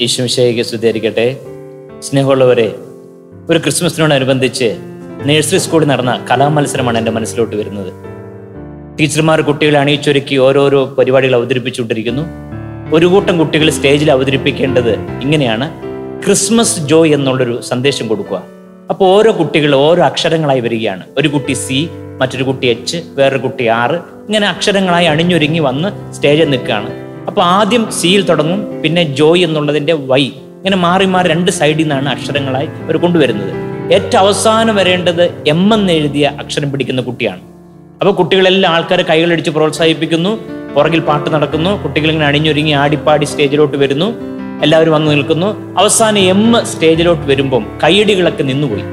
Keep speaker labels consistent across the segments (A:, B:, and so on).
A: ഈശ്വശയ്ക്ക് സ്തുതിയായിരിക്കട്ടെ സ്നേഹമുള്ളവരെ ഒരു ക്രിസ്മസിനോടനുബന്ധിച്ച് നഴ്സറി സ്കൂളിൽ നടന്ന കലാമത്സരമാണ് എൻ്റെ മനസ്സിലോട്ട് വരുന്നത് ടീച്ചർമാർ കുട്ടികളെ അണിയിച്ചൊരുക്കി ഓരോരോ പരിപാടികൾ അവതരിപ്പിച്ചുകൊണ്ടിരിക്കുന്നു ഒരു കൂട്ടം കുട്ടികൾ സ്റ്റേജിൽ അവതരിപ്പിക്കേണ്ടത് ഇങ്ങനെയാണ് ക്രിസ്മസ് ജോയ് എന്നുള്ളൊരു സന്ദേശം കൊടുക്കുക അപ്പോൾ ഓരോ കുട്ടികൾ ഓരോ അക്ഷരങ്ങളായി വരികയാണ് ഒരു കുട്ടി സി മറ്റൊരു കുട്ടി എച്ച് വേറൊരു കുട്ടി ആറ് ഇങ്ങനെ അക്ഷരങ്ങളായി അണിഞ്ഞൊരുങ്ങി വന്ന് സ്റ്റേജിൽ നിൽക്കുകയാണ് അപ്പോൾ ആദ്യം സിയിൽ തുടങ്ങും പിന്നെ ജോയ് എന്നുള്ളതിന്റെ വൈ ഇങ്ങനെ മാറി മാറി രണ്ട് സൈഡിൽ നിന്നാണ് അക്ഷരങ്ങളായി അവർ കൊണ്ടുവരുന്നത് ഏറ്റവും അവസാനം വരേണ്ടത് എം എന്ന് എഴുതിയ അക്ഷരം പിടിക്കുന്ന കുട്ടിയാണ് അപ്പോൾ കുട്ടികളെല്ലാം ആൾക്കാരെ കൈകളടിച്ച് പ്രോത്സാഹിപ്പിക്കുന്നു പുറകിൽ പാട്ട് നടക്കുന്നു കുട്ടികൾ ഇങ്ങനെ അണിഞ്ഞൊരുങ്ങി ആടിപ്പാടി സ്റ്റേജിലോട്ട് വരുന്നു എല്ലാവരും വന്ന് നിൽക്കുന്നു അവസാനം എം സ്റ്റേജിലോട്ട് വരുമ്പം കൈയടികളൊക്കെ നിന്നുപോയി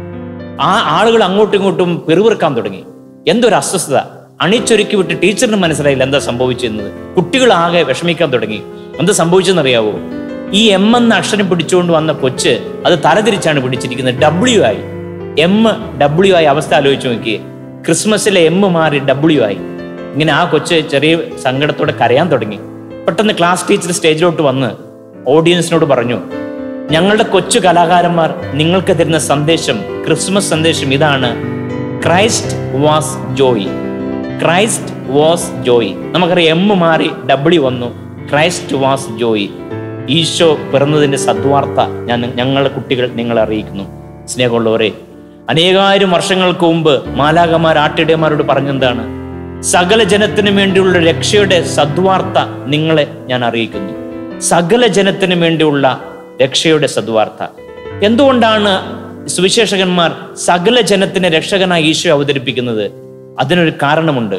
A: ആ ആളുകൾ അങ്ങോട്ടും ഇങ്ങോട്ടും പെറുപിറുക്കാൻ തുടങ്ങി എന്തൊരു അസ്വസ്ഥത അണിച്ചൊരുക്കി വിട്ട് ടീച്ചറിന് മനസ്സിലായില്ല എന്താ സംഭവിച്ചെന്നത് കുട്ടികൾ ആകെ വിഷമിക്കാൻ തുടങ്ങി എന്താ സംഭവിച്ചെന്നറിയാവോ ഈ എം എന്ന അക്ഷരം പിടിച്ചുകൊണ്ട് വന്ന കൊച്ച് അത് തലതിരിച്ചാണ് പിടിച്ചിരിക്കുന്നത് ഡബ്ല്യു ആയി എം ഡബ്ല്യു ആയി അവസ്ഥ ആലോചിച്ച് നോക്കിയേ ക്രിസ്മസിലെ എം മാറി ഡബ്ല്യു ആയി ഇങ്ങനെ ആ കൊച്ച് ചെറിയ സങ്കടത്തോടെ കരയാൻ തുടങ്ങി പെട്ടെന്ന് ക്ലാസ് ടീച്ചർ സ്റ്റേജിലോട്ട് വന്ന് ഓഡിയൻസിനോട് പറഞ്ഞു ഞങ്ങളുടെ കൊച്ചു കലാകാരന്മാർ നിങ്ങൾക്ക് തരുന്ന സന്ദേശം ക്രിസ്മസ് സന്ദേശം ഇതാണ് Christ was joy Christ was joy നമുക്കറിയാം എം മാറി ഡബ്ല്യു വന്നു ക്രൈസ്റ്റ് വാസ് ജോയ് ഈശോ പിറന്നതിന്റെ സദ്വാർത്ത ഞാൻ ഞങ്ങളുടെ കുട്ടികൾ നിങ്ങളെ അറിയിക്കുന്നു സ്നേഹമുള്ളവരെ അനേകായിരം വർഷങ്ങൾക്ക് മുമ്പ് മാലാകമാർ ആട്ടിടയന്മാരോട് പറഞ്ഞെന്താണ് സകല ജനത്തിനു വേണ്ടിയുള്ള രക്ഷയുടെ സദ്വാർത്ത നിങ്ങളെ ഞാൻ അറിയിക്കുന്നു സകല ജനത്തിനു വേണ്ടിയുള്ള രക്ഷയുടെ സദ്വാർത്ത എന്തുകൊണ്ടാണ് സുവിശേഷകന്മാർ സകല ജനത്തിന് രക്ഷകനായി ഈശോ അവതരിപ്പിക്കുന്നത് അതിനൊരു കാരണമുണ്ട്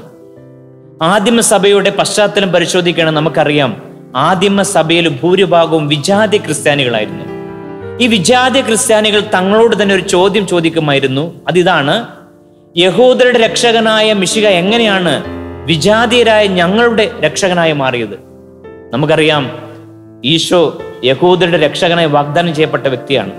A: ആദിമ സഭയുടെ പശ്ചാത്തലം പരിശോധിക്കുകയാണെങ്കിൽ നമുക്കറിയാം ആദിമ സഭയിൽ ഭൂരിഭാഗവും വിജാതി ക്രിസ്ത്യാനികളായിരുന്നു ഈ വിജാതി ക്രിസ്ത്യാനികൾ തങ്ങളോട് തന്നെ ഒരു ചോദ്യം ചോദിക്കുമായിരുന്നു അതിതാണ് യഹൂദരുടെ രക്ഷകനായ മിശിക എങ്ങനെയാണ് വിജാതീയരായ ഞങ്ങളുടെ രക്ഷകനായി മാറിയത് നമുക്കറിയാം ഈശോ യഹൂദരുടെ രക്ഷകനായി വാഗ്ദാനം ചെയ്യപ്പെട്ട വ്യക്തിയാണ്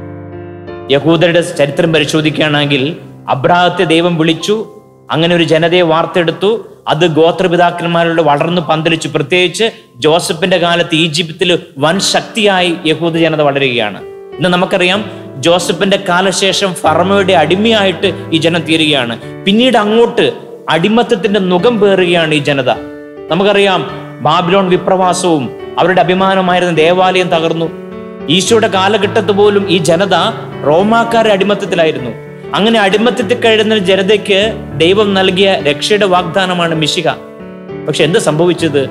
A: യഹൂദരുടെ ചരിത്രം പരിശോധിക്കുകയാണെങ്കിൽ അബ്രാഹത്തെ ദൈവം വിളിച്ചു അങ്ങനെ ഒരു ജനതയെ വാർത്തെടുത്തു അത് ഗോത്രപിതാക്കന്മാരുടെ വളർന്നു പന്തലിച്ചു പ്രത്യേകിച്ച് ജോസഫിന്റെ കാലത്ത് ഈജിപ്തിൽ വൻ ശക്തിയായി യഹൂദ ജനത വളരുകയാണ് ഇന്ന് നമുക്കറിയാം ജോസഫിന്റെ കാലശേഷം ഫർമയുടെ അടിമയായിട്ട് ഈ ജനം തീരുകയാണ് പിന്നീട് അങ്ങോട്ട് അടിമത്തത്തിന്റെ മുഖം പേറുകയാണ് ഈ ജനത നമുക്കറിയാം ബാബിലോൺ വിപ്രവാസവും അവരുടെ അഭിമാനമായിരുന്ന ദേവാലയം തകർന്നു ഈശോയുടെ കാലഘട്ടത്ത് പോലും ഈ ജനത റോമാക്കാരുടെ അടിമത്തത്തിലായിരുന്നു അങ്ങനെ അടിമത്തത്തിൽ കഴിയുന്ന ജനതയ്ക്ക് ദൈവം നൽകിയ രക്ഷയുടെ വാഗ്ദാനമാണ് മിശിക പക്ഷെ എന്ത് സംഭവിച്ചത്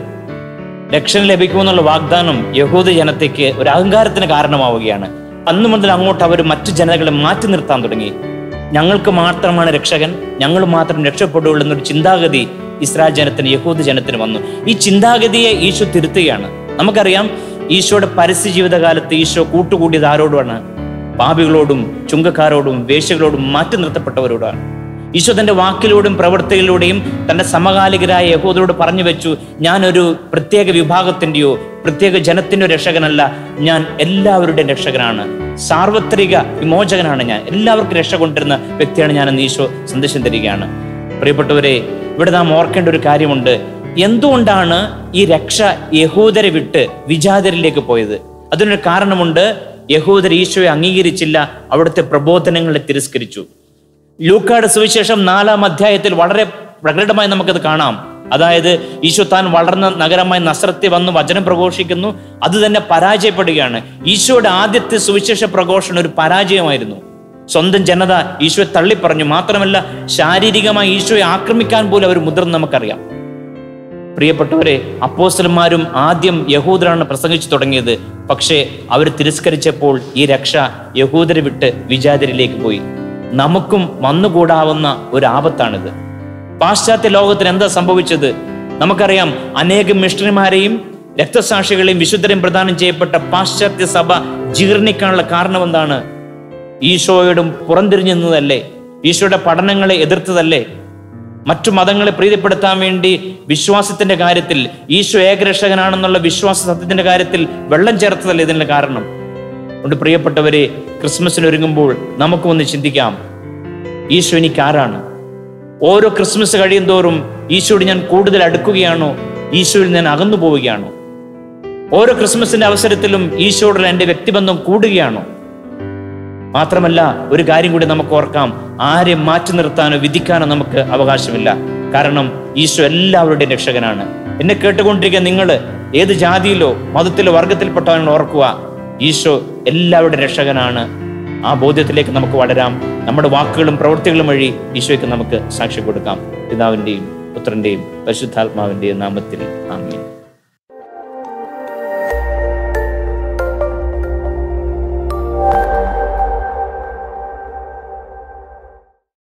A: രക്ഷ ലഭിക്കുമെന്നുള്ള വാഗ്ദാനം യഹൂദ ജനതയ്ക്ക് ഒരു അഹങ്കാരത്തിന് കാരണമാവുകയാണ് അന്ന് മുതൽ അങ്ങോട്ട് അവർ മറ്റു ജനതകളെ മാറ്റി നിർത്താൻ തുടങ്ങി ഞങ്ങൾക്ക് മാത്രമാണ് രക്ഷകൻ ഞങ്ങൾ മാത്രം രക്ഷപ്പെടുകയുള്ളൂ എന്നൊരു ചിന്താഗതി ഇസ്രായേൽ ജനത്തിന് യഹൂദ ജനത്തിന് വന്നു ഈ ചിന്താഗതിയെ ഈശോ തിരുത്തുകയാണ് നമുക്കറിയാം ഈശോയുടെ പരസ്യ ജീവിതകാലത്ത് ഈശോ കൂട്ടുകൂടിയത് ആരോടുമാണ് പാപികളോടും ചുങ്കക്കാരോടും വേശ്യകളോടും മാറ്റി നിർത്തപ്പെട്ടവരോടാണ് ഈശോ തന്റെ വാക്കിലൂടെയും പ്രവൃത്തികളിലൂടെയും തന്റെ സമകാലികരായ യഹൂദരോട് പറഞ്ഞു വെച്ചു ഞാനൊരു പ്രത്യേക വിഭാഗത്തിന്റെയോ പ്രത്യേക ജനത്തിന്റെ രക്ഷകനല്ല ഞാൻ എല്ലാവരുടെയും രക്ഷകനാണ് സാർവത്രിക വിമോചകനാണ് ഞാൻ എല്ലാവർക്കും രക്ഷ കൊണ്ടിരുന്ന വ്യക്തിയാണ് ഞാനെന്ന് ഈശോ സന്ദേശം തരികയാണ് പ്രിയപ്പെട്ടവരെ ഇവിടെ നാം ഓർക്കേണ്ട ഒരു കാര്യമുണ്ട് എന്തുകൊണ്ടാണ് ഈ രക്ഷ യഹൂദരെ വിട്ട് വിജാതരിലേക്ക് പോയത് അതിനൊരു കാരണമുണ്ട് യഹൂദർ ഈശോയെ അംഗീകരിച്ചില്ല അവിടുത്തെ പ്രബോധനങ്ങളെ തിരസ്കരിച്ചു ലൂക്കാട് സുവിശേഷം നാലാം അധ്യായത്തിൽ വളരെ പ്രകടമായി നമുക്കത് കാണാം അതായത് ഈശോ താൻ വളർന്ന നഗരമായ നസ്രത്തിൽ വന്ന് വചനം പ്രഘോഷിക്കുന്നു അത് തന്നെ പരാജയപ്പെടുകയാണ് ഈശോയുടെ ആദ്യത്തെ സുവിശേഷ പ്രഘോഷണം ഒരു പരാജയമായിരുന്നു സ്വന്തം ജനത ഈശോയെ തള്ളിപ്പറഞ്ഞു മാത്രമല്ല ശാരീരികമായി ഈശോയെ ആക്രമിക്കാൻ പോലും അവർ മുതിർന്ന് നമുക്കറിയാം പ്രിയപ്പെട്ടവരെ അപ്പോസ്റ്റലന്മാരും ആദ്യം യഹൂദരാണ് പ്രസംഗിച്ചു തുടങ്ങിയത് പക്ഷേ അവർ തിരസ്കരിച്ചപ്പോൾ ഈ രക്ഷ യഹൂദരെ വിട്ട് വിജാതരിലേക്ക് പോയി നമുക്കും വന്നുകൂടാവുന്ന ഒരു ആപത്താണിത് പാശ്ചാത്യ ലോകത്തിന് എന്താ സംഭവിച്ചത് നമുക്കറിയാം അനേകം മിഷണറിമാരെയും രക്തസാക്ഷികളെയും വിശുദ്ധരെയും പ്രദാനം ചെയ്യപ്പെട്ട പാശ്ചാത്യ സഭ ജീർണിക്കാനുള്ള കാരണം എന്താണ് ഈശോയോടും പുറംതിരിഞ്ഞു നിന്നതല്ലേ ഈശോയുടെ പഠനങ്ങളെ എതിർത്തതല്ലേ മറ്റു മതങ്ങളെ പ്രീതിപ്പെടുത്താൻ വേണ്ടി വിശ്വാസത്തിന്റെ കാര്യത്തിൽ ഈശോ ഏകരക്ഷകനാണെന്നുള്ള വിശ്വാസ സത്യത്തിന്റെ കാര്യത്തിൽ വെള്ളം ചേർത്തതല്ലേ ഇതിന്റെ കാരണം അതുകൊണ്ട് പ്രിയപ്പെട്ടവരെ ക്രിസ്മസിന് ഒരുങ്ങുമ്പോൾ നമുക്കും ഒന്ന് ചിന്തിക്കാം ഈശോ എനിക്ക് ആരാണ് ഓരോ ക്രിസ്മസ് കഴിയും തോറും ഈശോയോട് ഞാൻ കൂടുതൽ അടുക്കുകയാണോ ഈശോയിൽ ഞാൻ അകന്നു പോവുകയാണോ ഓരോ ക്രിസ്മസിന്റെ അവസരത്തിലും ഈശോയോടുള്ള എൻ്റെ വ്യക്തിബന്ധം കൂടുകയാണോ മാത്രമല്ല ഒരു കാര്യം കൂടി നമുക്ക് ഓർക്കാം ആരെയും മാറ്റി നിർത്താനോ വിധിക്കാനോ നമുക്ക് അവകാശമില്ല കാരണം ഈശോ എല്ലാവരുടെയും രക്ഷകനാണ് എന്നെ കേട്ടുകൊണ്ടിരിക്കുക നിങ്ങൾ ഏത് ജാതിയിലോ മതത്തിലോ വർഗത്തിൽപ്പെട്ടവനോ ഓർക്കുക ഈശോ എല്ലാവരുടെയും രക്ഷകനാണ് ആ ബോധ്യത്തിലേക്ക് നമുക്ക് വളരാം നമ്മുടെ വാക്കുകളും പ്രവൃത്തികളും വഴി ഈശോയ്ക്ക് നമുക്ക് സാക്ഷി കൊടുക്കാം പിതാവിൻ്റെയും പുത്രന്റെയും പരിശുദ്ധാത്മാവിന്റെയും നാമത്തിൽ ആമീൻ